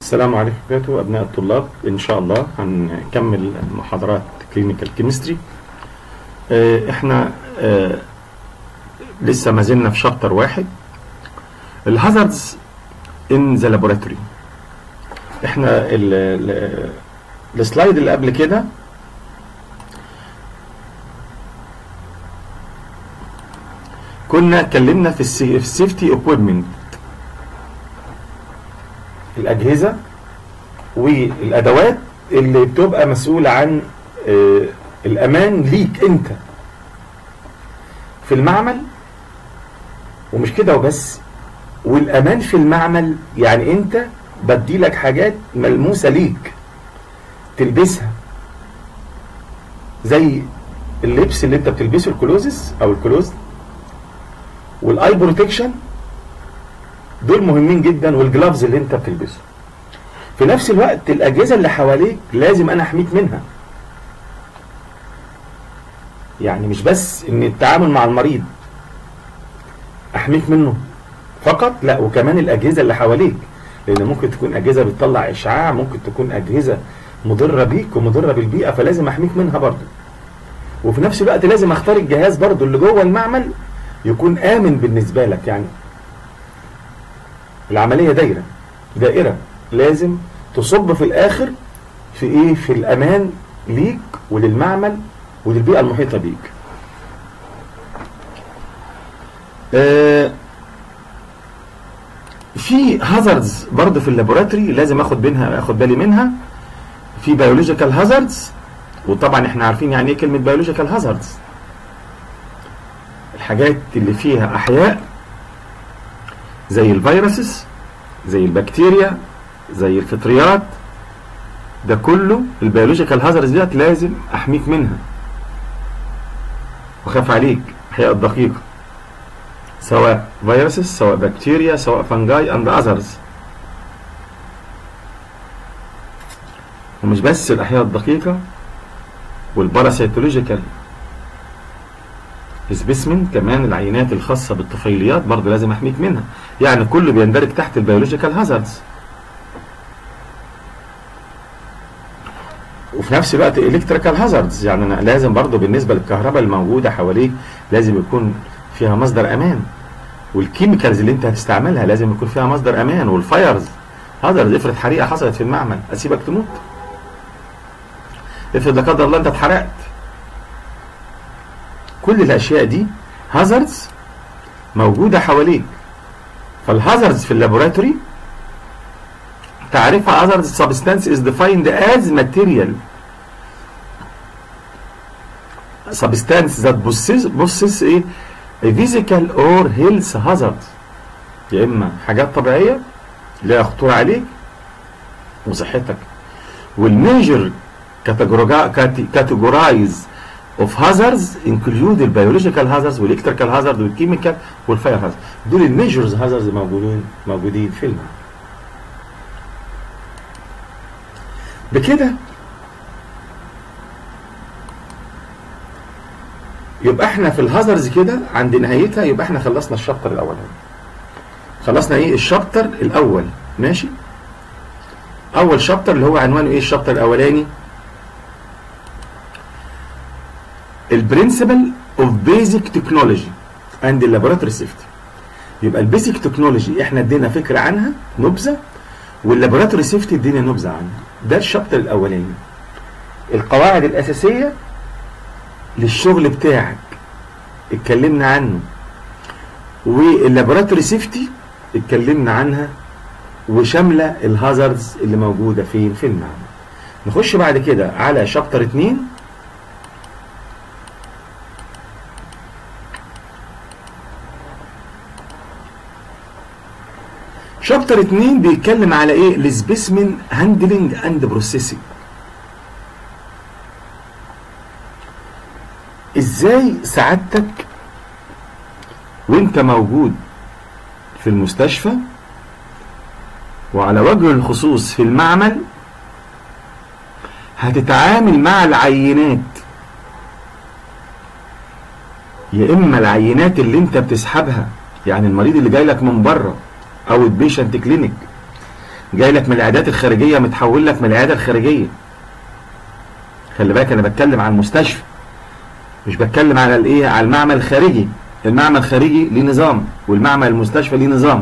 السلام عليكم وبركاته أبناء الطلاب إن شاء الله هنكمل محاضرات كلينيكال كيمستري إحنا آه، لسه ما زلنا في شابتر واحد الهازاردز ان ذا لابوراتوري احنا ال- ال- السلايد اللي قبل كده كنا اتكلمنا في السيفتي اكويبمنت الاجهزه والادوات اللي بتبقى مسؤوله عن آه، الامان ليك انت في المعمل ومش كده وبس والامان في المعمل يعني انت بدي لك حاجات ملموسه ليك تلبسها زي اللبس اللي انت بتلبسه الكلوزس او الكلوز والاي بروتكشن دول مهمين جدا والجلافز اللي انت بتلبسه في نفس الوقت الاجهزه اللي حواليك لازم انا احميك منها يعني مش بس ان التعامل مع المريض احميك منه فقط لا وكمان الاجهزه اللي حواليك لان ممكن تكون اجهزه بتطلع اشعاع ممكن تكون اجهزه مضره بيك ومضره بالبيئه فلازم احميك منها برضه وفي نفس الوقت لازم اختار الجهاز برضه اللي جوه المعمل يكون امن بالنسبه لك يعني العمليه دايره دائره لازم تصب في الاخر في ايه في الامان ليك وللمعمل وللبيئه المحيطه بيك آه في هازاردز برضه في اللابوراتوري لازم اخد منها اخد بالي منها في بيولوجيكال هازاردز وطبعا احنا عارفين يعني ايه كلمه بيولوجيكال هازاردز الحاجات اللي فيها احياء زي الفيروسز زي البكتيريا زي الفطريات ده كله البيولوجيكال هازاردز ديت لازم احميك منها واخاف عليك احياء الدقيقه سواء فيروسز سواء بكتيريا سواء فانجاي اند اذرز ومش بس الاحياء الدقيقه والباراسيتولوجيكال سبيسمن كمان العينات الخاصه بالطفيليات برضه لازم احميك منها يعني كله بيندرج تحت البيولوجيكال هازاردز وفي نفس الوقت الكتريكال هازاردز يعني انا لازم برضه بالنسبه للكهرباء الموجوده حواليك لازم يكون فيها مصدر امان والكيميكالز اللي انت هتستعملها لازم يكون فيها مصدر امان والفايرز هازاردز افرض حريقه حصلت في المعمل اسيبك تموت افرض لا قدر الله انت اتحرقت كل الاشياء دي هازاردز موجوده حواليك فالهازاردز في اللابوراتوري تعريفها hazardous substance is defined as material substance that possess possess ايه a physical or health hazard يا اما حاجات طبيعيه لها خطوره عليك وصحتك والميجر categorize of hazards include البيولوجيكال hazards والالكتريكال hazard والكيميكال والفاير hazard دول الميجرز hazards موجودين موجودين في المعمل بكده يبقى احنا في الهازرز كده عند نهايتها يبقى احنا خلصنا الشابتر الاولاني خلصنا ايه الشابتر الاول ماشي اول شابتر اللي هو عنوانه ايه الشابتر الاولاني البرنسبل اوف بيزك تكنولوجي اند اللابوراتوري سيفتي يبقى البيزك تكنولوجي احنا ادينا فكره عنها نبذه واللابوراتوري سيفتي ادينا نبذه عنها ده الشابتر الاولاني القواعد الاساسيه للشغل بتاعك اتكلمنا عنه واللابوراتوري سيفتي اتكلمنا عنها وشامله الهازاردز اللي موجوده فين في المعمل نخش بعد كده على شابتر 2 شابتر 2 بيتكلم على ايه السبيسمن هاندلنج اند بروسيسنج ازاي سعادتك وانت موجود في المستشفى وعلى وجه الخصوص في المعمل هتتعامل مع العينات يا اما العينات اللي انت بتسحبها يعني المريض اللي جاي لك من بره او البيشنت كلينيك جاي لك من العيادات الخارجيه متحول لك من العياده الخارجيه خلي بالك انا بتكلم عن المستشفى مش بتكلم على الايه على المعمل الخارجي المعمل الخارجي ليه نظام والمعمل المستشفى ليه نظام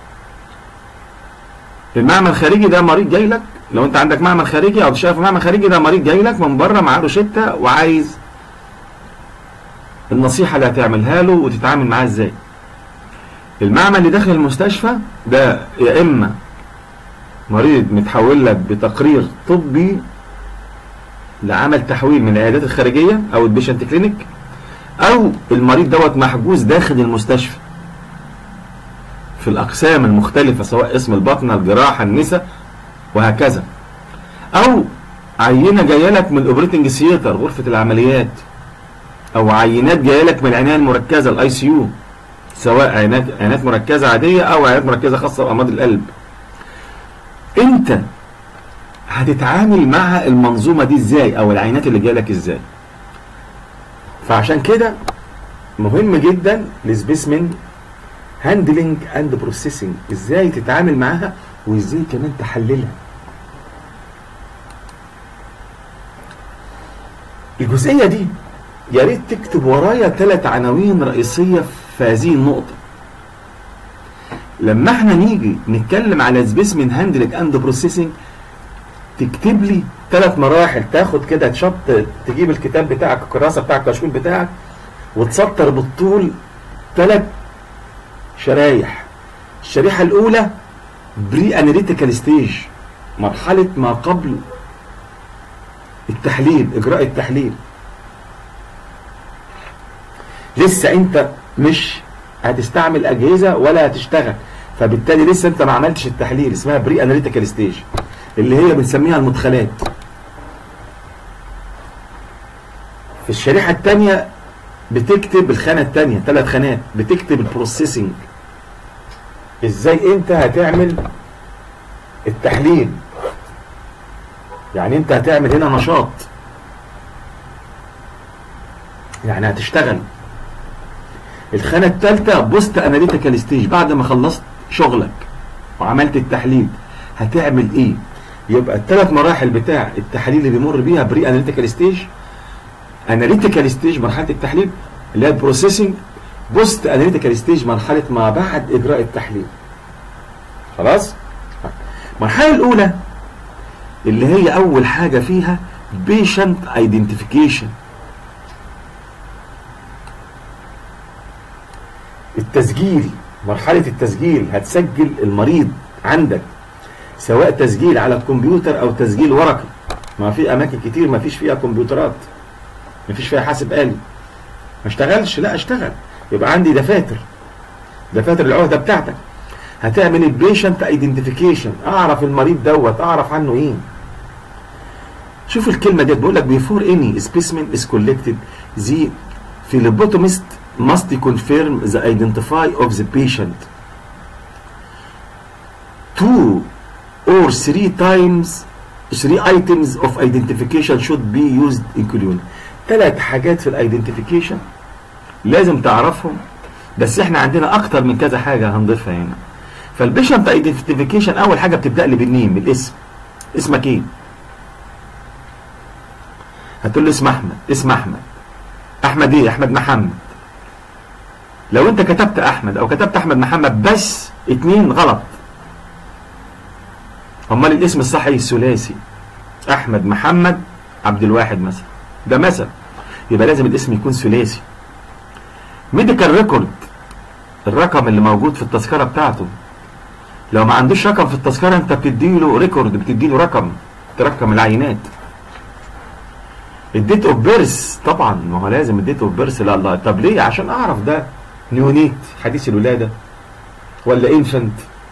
المعمل الخارجي ده مريض جاي لك لو انت عندك معمل خارجي او تشتغل في معمل خارجي ده مريض جاي لك من بره معاه روشته وعايز النصيحه اللي هتعملها له وتتعامل معاه ازاي المعمل اللي داخل المستشفى ده يا اما مريض متحول لك بتقرير طبي لعمل تحويل من العيادات الخارجيه او البيشنت كلينيك او المريض دوت محجوز داخل المستشفى في الاقسام المختلفه سواء اسم البطنه الجراحه النساء وهكذا او عينه جايه لك من الاوبريتنج سياتر غرفه العمليات او عينات جايه لك من العنايه المركزه الاي سي يو سواء عينات عينات مركزه عاديه او عينات مركزه خاصه بامراض القلب انت هتتعامل مع المنظومه دي ازاي او العينات اللي جايه لك ازاي فعشان كده مهم جدا السبيسمن هاندلنج اند بروسيسنج ازاي تتعامل معاها وازاي كمان تحللها الجزئيه دي يا ريت تكتب ورايا ثلاث عناوين رئيسيه في هذه النقطه لما احنا نيجي نتكلم على سبيسمن هاندلنج اند بروسيسنج تكتب لي ثلاث مراحل تاخد كده تشط تجيب الكتاب بتاعك الكراسه بتاعك الكشكول بتاعك وتسطر بالطول ثلاث شرايح الشريحه الاولى بري اناليتيكال ستيج مرحله ما قبل التحليل اجراء التحليل لسه انت مش هتستعمل اجهزه ولا هتشتغل فبالتالي لسه انت ما عملتش التحليل اسمها بري اناليتيكال ستيج اللي هي بنسميها المدخلات في الشريحه الثانيه بتكتب الخانه الثانيه ثلاث خانات بتكتب البروسيسنج ازاي انت هتعمل التحليل يعني انت هتعمل هنا نشاط يعني هتشتغل الخانة الثالثة بوست اناليتيكال ستيج بعد ما خلصت شغلك وعملت التحليل هتعمل ايه يبقى الثلاث مراحل بتاع التحليل اللي بيمر بيها بري اناليتيكال ستيج اناليتيكال ستيج مرحلة التحليل اللي هي البروسيسنج بوست اناليتيكال ستيج مرحلة ما بعد اجراء التحليل خلاص المرحلة الاولى اللي هي اول حاجة فيها بيشنت ايدنتيفيكيشن التسجيل مرحلة التسجيل هتسجل المريض عندك سواء تسجيل على الكمبيوتر او تسجيل ورقي ما في اماكن كتير ما فيش فيها كمبيوترات ما فيش فيها حاسب آلي ما اشتغلش لا اشتغل يبقى عندي دفاتر دفاتر العهدة بتاعتك هتعمل البيشنت ايدنتيفيكيشن اعرف المريض دوت اعرف عنه ايه شوف الكلمه ديت بيقول لك before any specimen is collected the phlebotomist must confirm the identify of the patient two or three times three items of identification should be used including ثلاث حاجات في الايدنتيفيكيشن لازم تعرفهم بس احنا عندنا اكتر من كذا حاجه هنضيفها هنا فالبيشنت ايدنتيفيكيشن اول حاجه بتبدا لي بالنيم بالاسم اسمك ايه هتقول له اسم احمد اسم احمد احمد ايه احمد محمد لو انت كتبت احمد او كتبت احمد محمد بس اتنين غلط امال الاسم الصحي الثلاثي احمد محمد عبد الواحد مثلا ده مثل يبقى لازم الاسم يكون ثلاثي ميديكال ريكورد الرقم اللي موجود في التذكره بتاعته لو ما عندوش رقم في التذكره انت بتديله ريكورد بتديله رقم ترقم العينات الديت اوف بيرث طبعا ما هو لازم الديت اوف بيرث لا لا طب ليه عشان اعرف ده نيونيت حديث الولاده ولا انفنت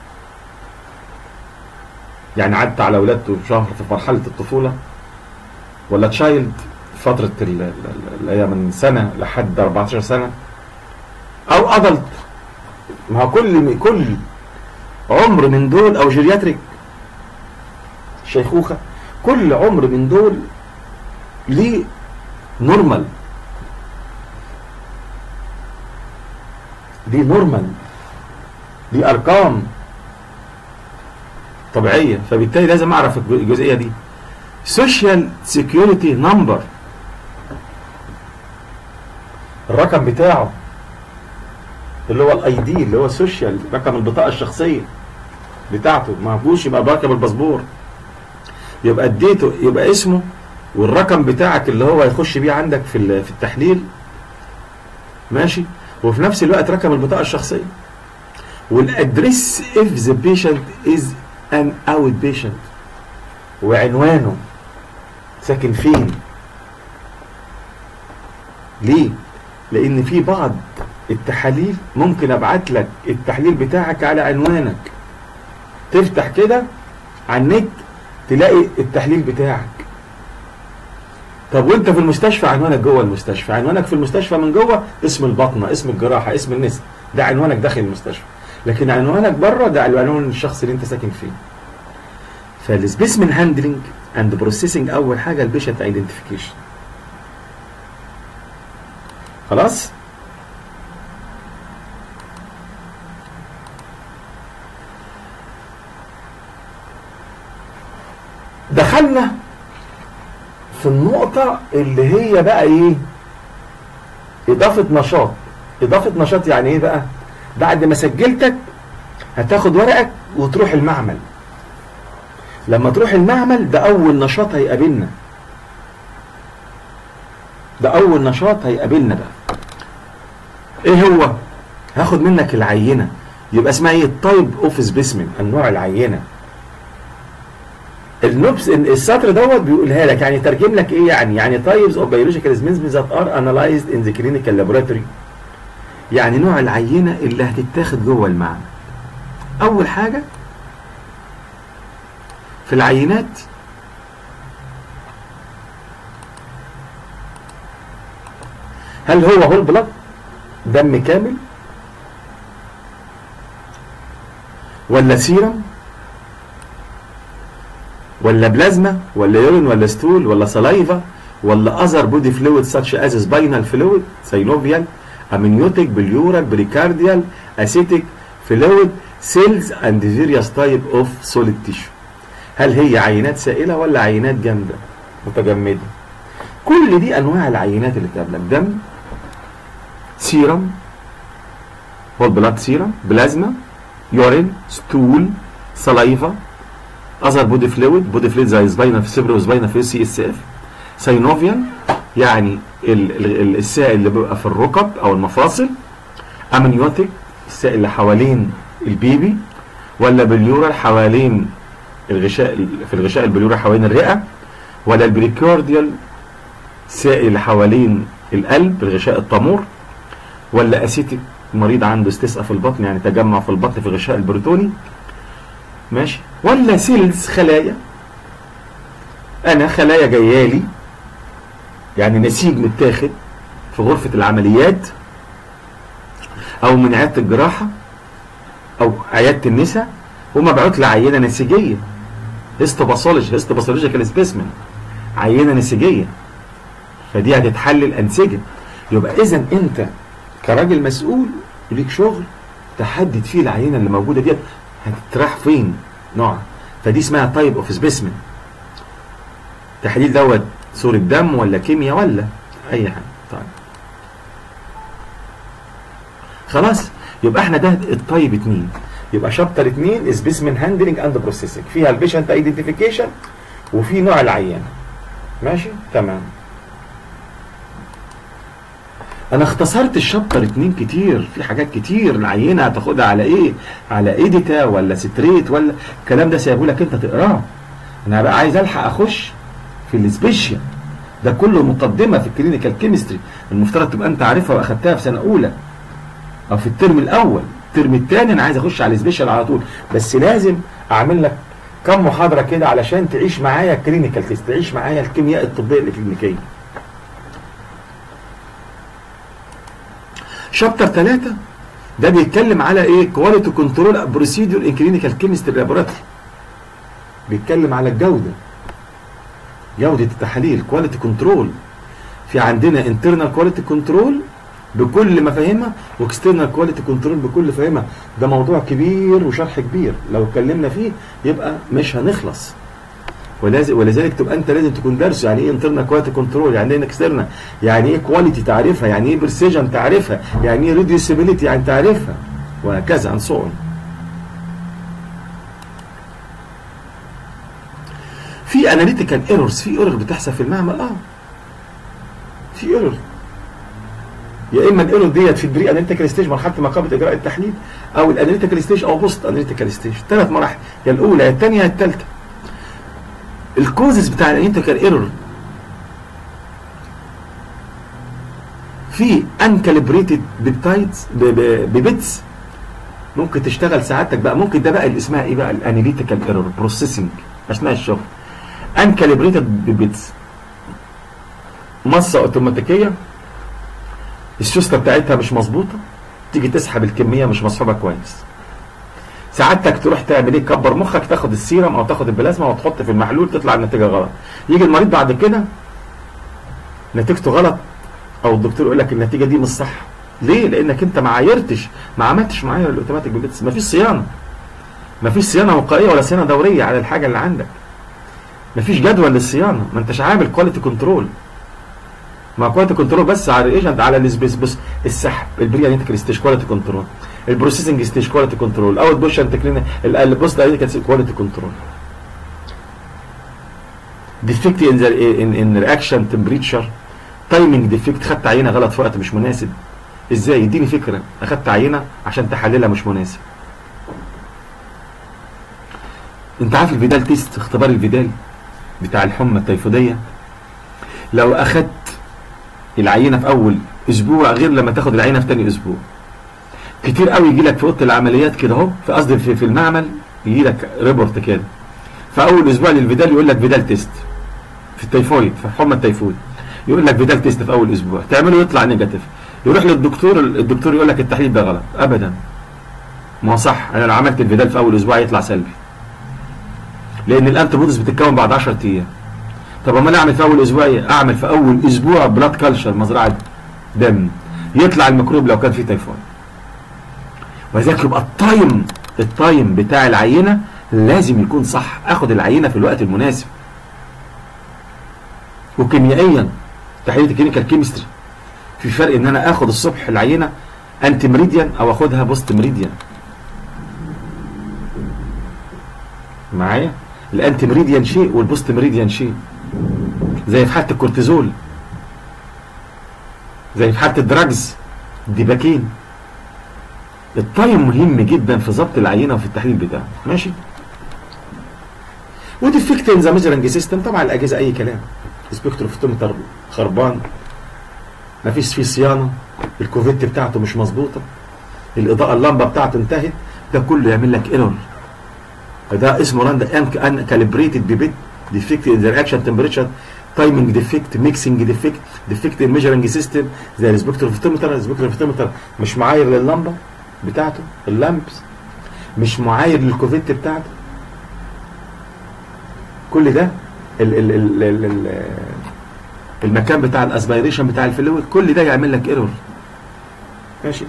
يعني عدت على ولادته شهر في مرحله الطفوله ولا تشايلد فتره اللي هي من سنه لحد 14 سنه او ادلت ما هو كل كل عمر من دول او جيرياتريك شيخوخه كل عمر من دول ليه نورمال دي نورمال دي ارقام طبيعيه فبالتالي لازم اعرف الج- الجزئيه دي سوشيال سيكيورتي نمبر الرقم بتاعه اللي هو الاي دي اللي هو السوشيال رقم البطاقه الشخصيه بتاعته ما فيهوش يبقى رقم الباسبور يبقى اديته يبقى اسمه والرقم بتاعك اللي هو يخش بيه عندك في ال- في التحليل ماشي وفي نفس الوقت رقم البطاقه الشخصيه والادريس if the patient is an outpatient وعنوانه ساكن فين ليه لان في بعض التحاليل ممكن ابعت لك التحليل بتاعك على عنوانك تفتح كده على النت تلاقي التحليل بتاعك طب وانت في المستشفى عنوانك جوه المستشفى عنوانك في المستشفى من جوه اسم البطنه اسم الجراحه اسم النساء ده عنوانك داخل المستشفى لكن عنوانك بره ده عنوان الشخص اللي انت ساكن فيه فالسبيسمن هاندلنج اند بروسيسنج اول حاجه البيشنت ايدنتيفيكيشن خلاص دخلنا في النقطة اللي هي بقى ايه اضافة نشاط اضافة نشاط يعني ايه بقى بعد ما سجلتك هتاخد ورقك وتروح المعمل لما تروح المعمل ده اول نشاط هيقابلنا ده اول نشاط هيقابلنا بقى ايه هو هاخد منك العينة يبقى اسمها ايه التايب اوف سبيسمن النوع العينة النبس السطر دوت بيقولها لك يعني ترجم لك ايه يعني يعني تايبز اوف بيولوجيكال سبيسمنز ذات ار انالايزد ان ذا كلينيكال لابوراتوري يعني نوع العينة اللي هتتاخد جوه المعمل اول حاجة في العينات هل هو هول بلاد دم كامل ولا سيرم ولا بلازما ولا يورين ولا ستول ولا سلايفا ولا اذر بودي فلويد such as spinal fluid synovial amniotic biliural بريكارديال اسيتيك فلويد سيلز اند various type of solid tissue هل هي عينات سائله ولا عينات جامده متجمده كل دي انواع العينات اللي بتقابلك دم سيرم هول بلاد سيرم بلازما يورين ستول سلايفا اذر بودي فلويد بودي فلويد زي سباينا في سبر وسباينا في سي اس اف ساينوفيان يعني ال- ال- السائل اللي بيبقى في الركب او المفاصل امنيوتيك السائل اللي حوالين البيبي ولا بليورال حوالين الغشاء في الغشاء البليورال حوالين الرئه ولا البريكارديال سائل اللي حوالين القلب الغشاء الطمور ولا اسيتيك مريض عنده استسقاء في البطن يعني تجمع في البطن في الغشاء البريتوني ماشي ولا سيلز خلايا انا خلايا جايالي يعني نسيج متاخد في غرفة العمليات او من عيادة الجراحة او عيادة النساء ومبعوث لعينة نسيجية هيستوباثولوجي هيستوباثولوجيكال سبيسمن عينة نسيجية فدي هتتحلل انسجة يبقى اذا انت كراجل مسؤول ليك شغل تحدد فيه العينة اللي موجودة ديت هتتراح فين نوع فدي اسمها تايب اوف سبيسمن تحليل دوت صورة دم ولا كيمياء ولا اي حاجة طيب خلاص يبقى احنا ده التايب اتنين يبقى شابتر اتنين سبيسمن هاندلنج اند بروسيسنج فيها البيشنت ايدنتيفيكيشن وفي نوع العينة ماشي تمام انا اختصرت الشابتر اتنين كتير في حاجات كتير العينه هتاخدها على ايه على ايديتا ولا ستريت ولا الكلام ده سايبه لك انت تقراه انا بقى عايز الحق اخش في السبيشال ده كله مقدمه في الكلينيكال كيمستري المفترض تبقى انت عارفها واخدتها في سنه اولى او في الترم الاول الترم الثاني انا عايز اخش على السبيشال على طول بس لازم اعمل لك كم محاضره كده علشان تعيش معايا الكلينيكال تيست تعيش معايا الكيمياء الطبيه الكلينيكيه شابتر 3 ده بيتكلم على ايه كواليتي كنترول بروسيدور ان كلينيكال كيمستري لابوراتوري بيتكلم على الجوده جوده التحاليل كواليتي كنترول في عندنا انترنال كواليتي كنترول بكل مفاهيمها واكسترنال كواليتي كنترول بكل مفاهيمها ده موضوع كبير وشرح كبير لو اتكلمنا فيه يبقى مش هنخلص ولازم ولذلك تبقى انت لازم تكون دارس يعني ايه انترنال كواليتي كنترول يعني ايه اكسترنال يعني ايه كواليتي تعرفها يعني ايه برسيجن تعرفها يعني ايه ريديوسيبيليتي يعني تعرفها وهكذا عن سو في اناليتيكال ايرورز في ايرور بتحصل في المعمل اه في ايرور يا اما الايرور ديت في البري اناليتيكال ستيج مرحله ما قبل اجراء التحليل او الاناليتيكال ستيج او بوست اناليتيكال ستيج ثلاث مراحل يا الاولى يا الثانيه يا الثالثه الكوزز بتاع الاناليتيكال ايرور في انكاليبريتد بيبتايدز ببيتس ممكن تشتغل سعادتك بقى ممكن ده بقى اللي اسمها ايه بقى الاناليتيكال ايرور بروسيسنج اثناء الشغل انكاليبريتد ببيتس مصه اوتوماتيكيه السوسته بتاعتها مش مظبوطه تيجي تسحب الكميه مش مسحوبه كويس سعادتك تروح تعمل ايه تكبر مخك تاخد السيرم او تاخد البلازما وتحط في المحلول تطلع النتيجه غلط يجي المريض بعد كده نتيجته غلط او الدكتور يقول لك النتيجه دي مش صح ليه لانك انت ما عايرتش ما عملتش معايير الاوتوماتيك بيبتس ما فيش صيانه ما فيش صيانه وقائيه ولا صيانه دوريه على الحاجه اللي عندك ما فيش جدول للصيانه ما انتش عامل كواليتي كنترول ما كواليتي كنترول بس على الايجنت على السبيس بص السحب البري اناليتيكال ستيج كواليتي كنترول البروسيسنج ستيج كواليتي كنترول اوت بوشن تكلين البوست اناليتيكال كواليتي كنترول ديفكت ان ان ان رياكشن تمبريتشر تايمنج ديفكت خدت عينه غلط في وقت مش مناسب ازاي اديني فكره اخدت عينه عشان تحللها مش مناسب انت عارف الفيدال تيست اختبار الفيدال بتاع الحمى التيفوديه لو اخدت العينه في اول اسبوع غير لما تاخد العينه في تاني اسبوع كتير قوي يجي لك في اوضه العمليات كده اهو في قصدي في, في المعمل يجي لك ريبورت كده في اول اسبوع للفيدال يقول لك فيدال تيست في التيفويد في حمى التيفويد يقول لك فيدال تيست في اول اسبوع تعمله يطلع نيجاتيف يروح للدكتور الدكتور يقول لك التحليل ده غلط ابدا ما هو صح انا لو عملت الفيدال في اول اسبوع يطلع سلبي لان الانتي بوديز بتتكون بعد 10 ايام طب امال اعمل في اول اسبوع ايه اعمل في اول اسبوع بلاد كلشر مزرعه دم يطلع الميكروب لو كان فيه تيفويد ولذلك يبقى التايم التايم بتاع العينه لازم يكون صح اخد العينه في الوقت المناسب وكيميائيا تحليل الكلينيكال كيمستري في فرق ان انا اخد الصبح العينه انتي مريديان او اخدها بوست مريديان معايا الانتي مريديان شيء والبوست مريديان شيء زي في حاله الكورتيزول زي في حاله الدراجز الديباكين التايم مهم جدا في ضبط العينه وفي التحليل بتاعه ماشي وديفكت ان ذا ميجرنج سيستم طبعا الاجهزه اي كلام سبكتروفوتومتر خربان مفيش فيه صيانه الكوفيت بتاعته مش مظبوطه الاضاءه اللمبه بتاعته انتهت ده كله يعمل لك ايرور ده اسمه راند ان كاليبريتد ببيت ديفكت ان ذا رياكشن تمبريتشر تايمنج ديفكت ميكسنج ديفكت ديفكت ان ميجرنج سيستم زي السبكتروفوتومتر السبكتروفوتومتر مش معاير لللمبه بتاعته اللامبس مش معاير للكوفيت بتاعته كل ده ال ال ال ال ال المكان بتاع الاسبيريشن بتاع الفلويد كل ده يعمل لك ايرور ماشي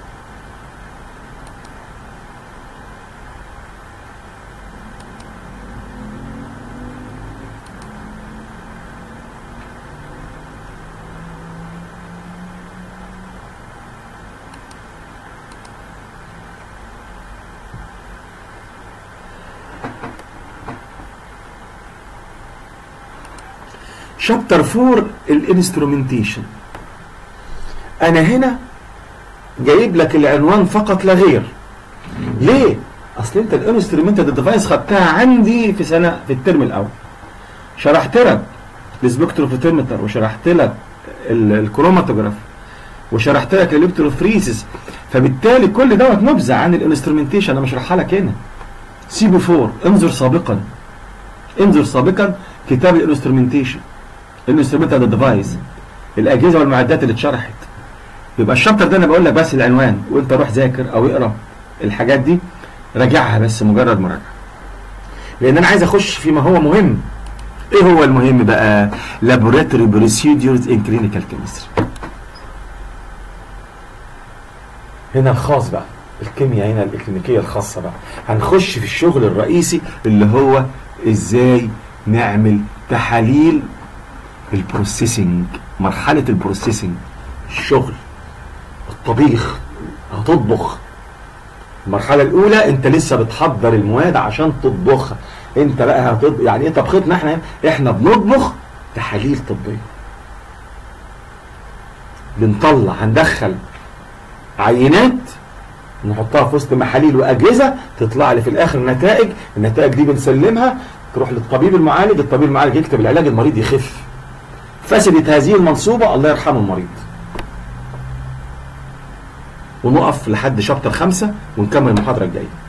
شابتر 4 الانسترومنتيشن انا هنا جايب لك العنوان فقط لا غير ليه اصل انت الانسترومنتد ديفايس خدتها عندي في سنه في الترم الاول شرحت لك السبكتروفوتومتر وشرحت لك الكروماتوجراف وشرحت لك الالكتروفريسيس فبالتالي كل دوت نبذه عن الانسترومنتيشن انا بشرحها لك هنا سيبو 4 انظر سابقا انظر سابقا كتاب الانسترومنتيشن الانسترومنتال ديفايس الاجهزه والمعدات اللي اتشرحت يبقى الشابتر ده انا بقول لك بس العنوان وانت روح ذاكر او اقرا الحاجات دي راجعها بس مجرد مراجعه لان انا عايز اخش فيما هو مهم ايه هو المهم بقى laboratory procedures in clinical chemistry هنا الخاص بقى الكيمياء هنا الإكلينيكية الخاصة بقى هنخش في الشغل الرئيسي اللي هو ازاي نعمل تحاليل البروسيسنج مرحلة البروسيسنج الشغل الطبيخ هتطبخ المرحلة الأولى أنت لسه بتحضر المواد عشان تطبخها أنت بقى هتطبخ يعني إيه طبختنا إحنا إحنا بنطبخ تحاليل طبية بنطلع هندخل عينات نحطها في وسط محاليل واجهزه تطلع لي في الاخر نتائج النتائج دي بنسلمها تروح للطبيب المعالج الطبيب المعالج يكتب العلاج المريض يخف فسدت هذه المنصوبه الله يرحم المريض ونقف لحد شابتر خمسة ونكمل المحاضرة الجاية